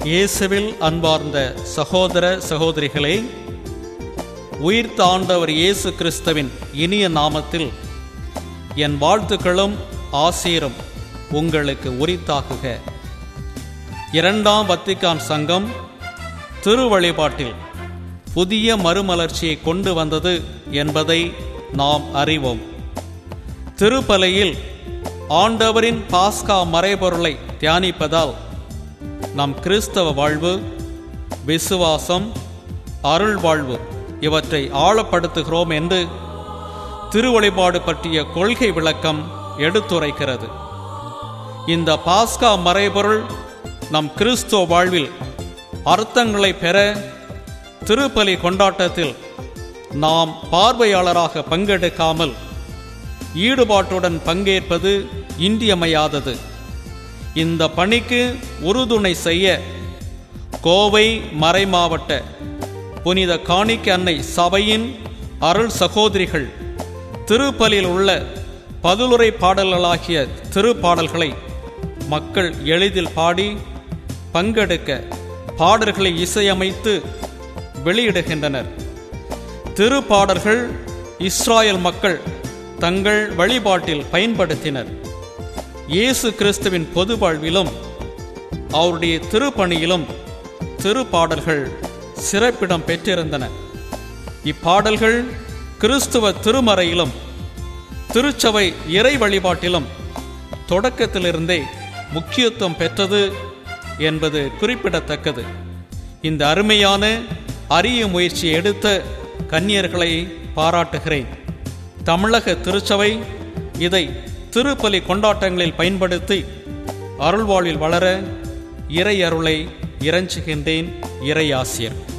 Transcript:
இயேசுவில் அன்பார்ந்த சகோதர சகோதரிகளே உயிர்த்த ஆண்டவர் இயேசு கிறிஸ்துவின் இனிய நாமத்தில் என் வாழ்த்துக்களும் ஆசீரும் உங்களுக்கு உரித்தாகுக இரண்டாம் வத்திக்கான் சங்கம் திருவழிபாட்டில் புதிய மறுமலர்ச்சியை கொண்டு வந்தது என்பதை நாம் அறிவோம் திருப்பலையில் ஆண்டவரின் பாஸ்கா மறைபொருளை தியானிப்பதால் நம் கிறிஸ்தவ வாழ்வு விசுவாசம் அருள் வாழ்வு இவற்றை ஆழப்படுத்துகிறோம் என்று திருவழிபாடு பற்றிய கொள்கை விளக்கம் எடுத்துரைக்கிறது இந்த பாஸ்கா மறைபொருள் நம் கிறிஸ்துவ வாழ்வில் அர்த்தங்களை பெற திருப்பலி கொண்டாட்டத்தில் நாம் பார்வையாளராக பங்கெடுக்காமல் ஈடுபாட்டுடன் பங்கேற்பது இன்றியமையாதது இந்த பணிக்கு உறுதுணை செய்ய கோவை மறைமாவட்ட புனித காணிக்க அன்னை சபையின் அருள் சகோதரிகள் திருப்பலியில் உள்ள பதிலுரை பாடல்களாகிய திருப்பாடல்களை மக்கள் எளிதில் பாடி பங்கெடுக்க பாடல்களை இசையமைத்து வெளியிடுகின்றனர் திருப்பாடல்கள் இஸ்ராயல் மக்கள் தங்கள் வழிபாட்டில் பயன்படுத்தினர் இயேசு கிறிஸ்துவின் பொது வாழ்விலும் அவருடைய திருப்பணியிலும் திருப்பாடல்கள் சிறப்பிடம் பெற்றிருந்தன இப்பாடல்கள் கிறிஸ்துவ திருமறையிலும் திருச்சபை இறை வழிபாட்டிலும் தொடக்கத்திலிருந்தே முக்கியத்துவம் பெற்றது என்பது குறிப்பிடத்தக்கது இந்த அருமையான அரிய முயற்சியை எடுத்த கன்னியர்களை பாராட்டுகிறேன் தமிழக திருச்சபை இதை திருப்பலி கொண்டாட்டங்களில் பயன்படுத்தி அருள்வாழ்வில் வளர இறை அருளை இறைஞ்சுகின்றேன் இறையாசியர்